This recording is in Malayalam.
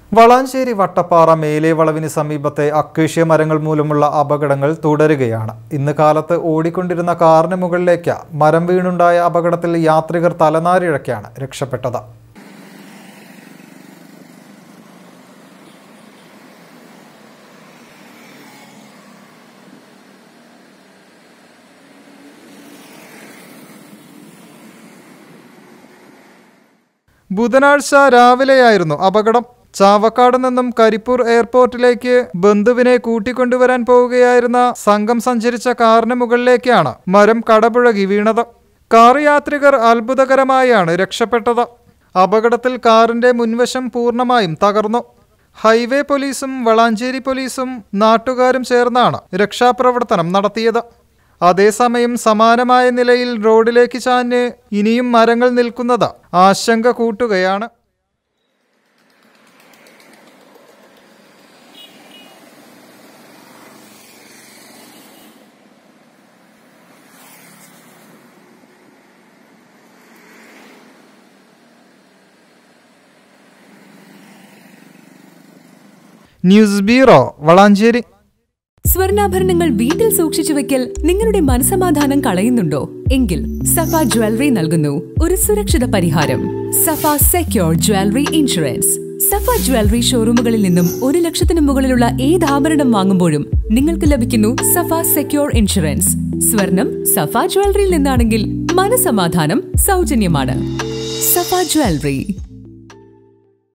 വളാഞ്ചേരി വട്ടപ്പാറ മേലെ വളവിന് സമീപത്തെ അക്കേഷ്യ മരങ്ങൾ മൂലമുള്ള അപകടങ്ങൾ തുടരുകയാണ് ഇന്ന് കാലത്ത് ഓടിക്കൊണ്ടിരുന്ന കാറിന് മുകളിലേക്ക് മരം വീണുണ്ടായ അപകടത്തിൽ യാത്രികർ തലനാരിഴക്കാണ് രക്ഷപ്പെട്ടത് ബുധനാഴ്ച രാവിലെയായിരുന്നു അപകടം ചാവക്കാട് നിന്നും കരിപ്പൂർ എയർപോർട്ടിലേക്ക് ബന്ധുവിനെ കൂട്ടിക്കൊണ്ടുവരാൻ പോവുകയായിരുന്ന സംഘം സഞ്ചരിച്ച കാറിന് മുകളിലേക്കാണ് മരം കടപുഴകി വീണത് കാർ യാത്രികർ അത്ഭുതകരമായാണ് രക്ഷപ്പെട്ടത് അപകടത്തിൽ കാറിന്റെ മുൻവശം പൂർണ്ണമായും തകർന്നു ഹൈവേ പോലീസും വളാഞ്ചേരി പോലീസും നാട്ടുകാരും ചേർന്നാണ് രക്ഷാപ്രവർത്തനം നടത്തിയത് അതേസമയം സമാനമായ നിലയിൽ റോഡിലേക്ക് ചാഞ്ഞ് ഇനിയും മരങ്ങൾ നിൽക്കുന്നത് ആശങ്ക കൂട്ടുകയാണ് ന്യൂസ് ബ്യൂറോ വളാഞ്ചേരി സ്വർണ്ണാഭരണങ്ങൾ വീട്ടിൽ സൂക്ഷിച്ചു വെക്കൽ നിങ്ങളുടെ മനസമാധാനം കളയുന്നുണ്ടോ എങ്കിൽ സഫ ജ്വല്ലറി നൽകുന്നു ഒരു സുരക്ഷിത പരിഹാരം Safa secure jewellery insurance Safa jewellery ഷോറൂമുകളിൽ നിന്നും ഒരു ലക്ഷത്തിന് മുകളിലുള്ള ഏത് ആഭരണം വാങ്ങുമ്പോഴും നിങ്ങൾക്ക് ലഭിക്കുന്നു സഫ സെക്യൂർ ഇൻഷുറൻസ് സ്വർണം സഫ ജ്വല്ലറിയിൽ നിന്നാണെങ്കിൽ മനസമാധാനം സൗജന്യമാണ് സഫ ജ്വല്ലറി